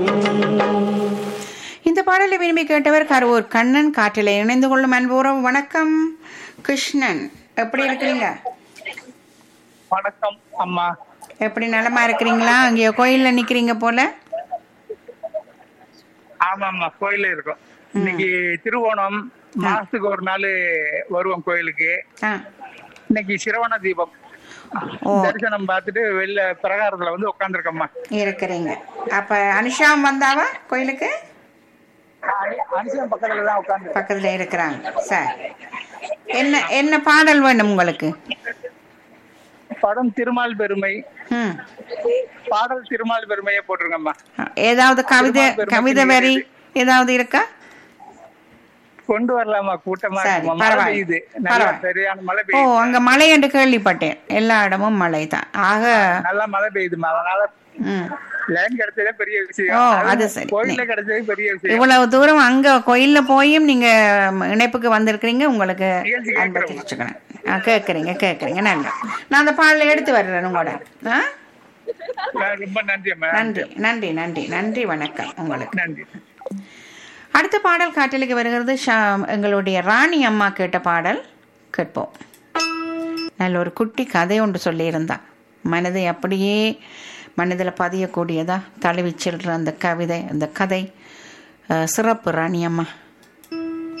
இந்த பாடலை விரும்பி கேட்டவர் கருவூர் கண்ணன் காற்றிலே இணைந்து கொள்ளும் அன்புறவு வணக்கம் கிருஷ்ணன் எப்படி இருக்கிறீங்க வணக்கம் அம்மா எப்படி நலமா இருக்கிறீங்களா அங்கே கோயில்ல நிக்கிறீங்க போல ஆமா ஆமா கோயில்ல இருக்கோம் இன்னைக்கு திருவோணம் மாசத்துக்கு ஒரு நாள் வருவோம் கோயிலுக்கு ஆ இன்னைக்கு சிரவண தீபம் ஓ. தரிசனம் பார்த்துட்டு வெளில பிரகாரத்துல வந்து உட்காந்துருக்கம்மா இருக்கிறீங்க அப்ப அனுஷாம் வந்தாவா கோயிலுக்கு அனுஷம் பக்கத்துல தான் உட்காந்து பக்கத்துல இருக்கிறாங்க சரி என்ன என்ன பாடல் வேணும் உங்களுக்கு படம் திருமால் பெருமை ம் பாடல் திருமால் பெருமையை போட்டிருக்கம்மா ஏதாவது கவிதை திருமால் பெருமை கவிதை வரி ஏதாவது இருக்கா கொண்டு வரலாமா கூட்டமா சரி, இருக்குமா? மழை பரவாயில்ல. பெய்யுது நல்லா பரவாயில்ல. சரியான மழை ஓ பெய்யுது அங்க மழை என்று கேள்விப்பட்டேன் எல்லா இடமும் மழை தான் ஆக நல்லா மழை பெய்யுதுமா அதனால ம் லைன் கிடைச்சதே பெரிய ஓ, விஷயம் அது சரி. கோயில்ல கிடைச்சதே பெரிய விஷயம் இவ்வளவு தூரம் அங்க கோயில்ல போயும் நீங்க இணைப்புக்கு வந்திருக்கிறீங்க உங்களுக்கு நிகழ்ச்சி அன்பை கேட்கிறோம். தெரிவிச்சுக்கிறேன் ஆ, கேட்கறீங்க கேட்கறீங்க நன்றி நான் அந்த பாடலை எடுத்து வர்றேன் உங்களோட ஆ? ரொம்ப நன்றி அம்மா நன்றி நன்றி நன்றி நன்றி வணக்கம் உங்களுக்கு நன்றி அடுத்த பாடல் காட்டலுக்கு வருகிறது ஷா- எங்களுடைய ராணி அம்மா கேட்ட பாடல் கேட்போம் நல்ல ஒரு குட்டி கதை ஒன்று சொல்லியிருந்தா மனதை அப்படியே மனதில் பதியக்கூடியதா தழுவி செல்ற அந்த கவிதை அந்த கதை அஹ், சிறப்பு ராணி அம்மா